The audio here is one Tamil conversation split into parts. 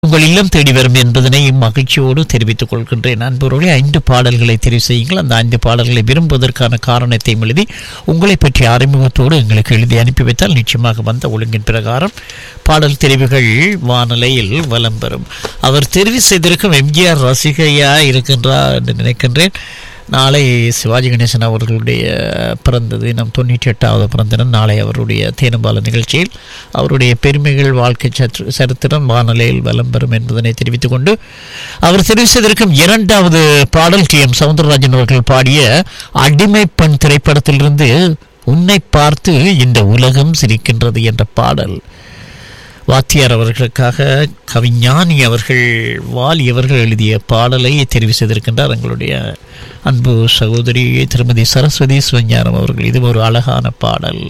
உங்கள் இல்லம் தேடி வரும் என்பதனை மகிழ்ச்சியோடு தெரிவித்துக் கொள்கின்றேன் நண்பர்களே ஐந்து பாடல்களை தெரிவு செய்யுங்கள் அந்த ஐந்து பாடல்களை விரும்புவதற்கான காரணத்தை எழுதி உங்களை பற்றிய அறிமுகத்தோடு எங்களுக்கு எழுதி அனுப்பி வைத்தால் நிச்சயமாக வந்த ஒழுங்கின் பிரகாரம் பாடல் தெரிவுகள் வானலையில் வலம் பெறும் அவர் தெரிவு செய்திருக்கும் எம்ஜிஆர் ரசிகையா இருக்கின்றார் என்று நினைக்கின்றேன் நாளை சிவாஜி கணேசன் அவர்களுடைய பிறந்த தினம் தொண்ணூற்றி எட்டாவது பிறந்த தினம் நாளை அவருடைய தேனுபால நிகழ்ச்சியில் அவருடைய பெருமைகள் வாழ்க்கை சற்று சரித்திரம் வானொலியில் வலம் பெறும் என்பதனை தெரிவித்துக் கொண்டு அவர் தெரிவு செய்திருக்கும் இரண்டாவது பாடல் டி எம் சவுந்தரராஜன் அவர்கள் பாடிய அடிமை பெண் திரைப்படத்திலிருந்து உன்னை பார்த்து இந்த உலகம் சிரிக்கின்றது என்ற பாடல் வாத்தியார் அவர்களுக்காக கவிஞானி அவர்கள் வாலி அவர்கள் எழுதிய பாடலை தெரிவு செய்திருக்கின்றார் எங்களுடைய அன்பு சகோதரி திருமதி சரஸ்வதி சிவஞானம் அவர்கள் இது ஒரு அழகான பாடல்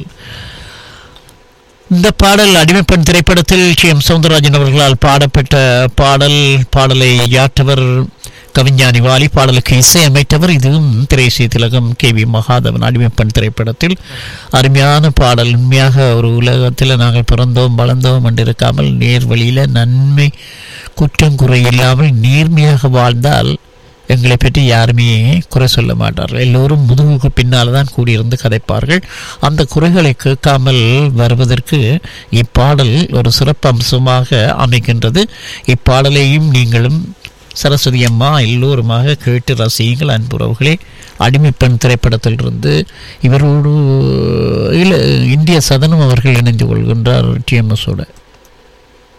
இந்த பாடல் அடிமைப்பெண் திரைப்படத்தில் டி எம் சவுந்தரராஜன் அவர்களால் பாடப்பட்ட பாடல் பாடலை யாற்றவர் கவிஞானி வாலி பாடலுக்கு இசையமைத்தவர் இதுவும் திரைசை திலகம் கே வி மகாதவன் அடிமைப்பெண் திரைப்படத்தில் அருமையான பாடல் உண்மையாக ஒரு உலகத்தில் நாங்கள் பிறந்தோம் வளர்ந்தோம் என்று இருக்காமல் நேர் வழியில் நன்மை குற்றம் குறை இல்லாமல் நேர்மையாக வாழ்ந்தால் எங்களை பற்றி யாருமே குறை சொல்ல மாட்டார்கள் எல்லோரும் முதுகுக்கு பின்னால் தான் கூடியிருந்து கதைப்பார்கள் அந்த குறைகளை கேட்காமல் வருவதற்கு இப்பாடல் ஒரு சிறப்பு அம்சமாக அமைக்கின்றது இப்பாடலையும் நீங்களும் சரஸ்வதி அம்மா எல்லோருமாக கேட்டு ரசியுங்கள் அன்புறவுகளே அடிமைப்பெண் திரைப்படத்திலிருந்து இவரோடு இல்லை இந்திய சதனம் அவர்கள் இணைந்து கொள்கின்றார் டிஎம்எஸோட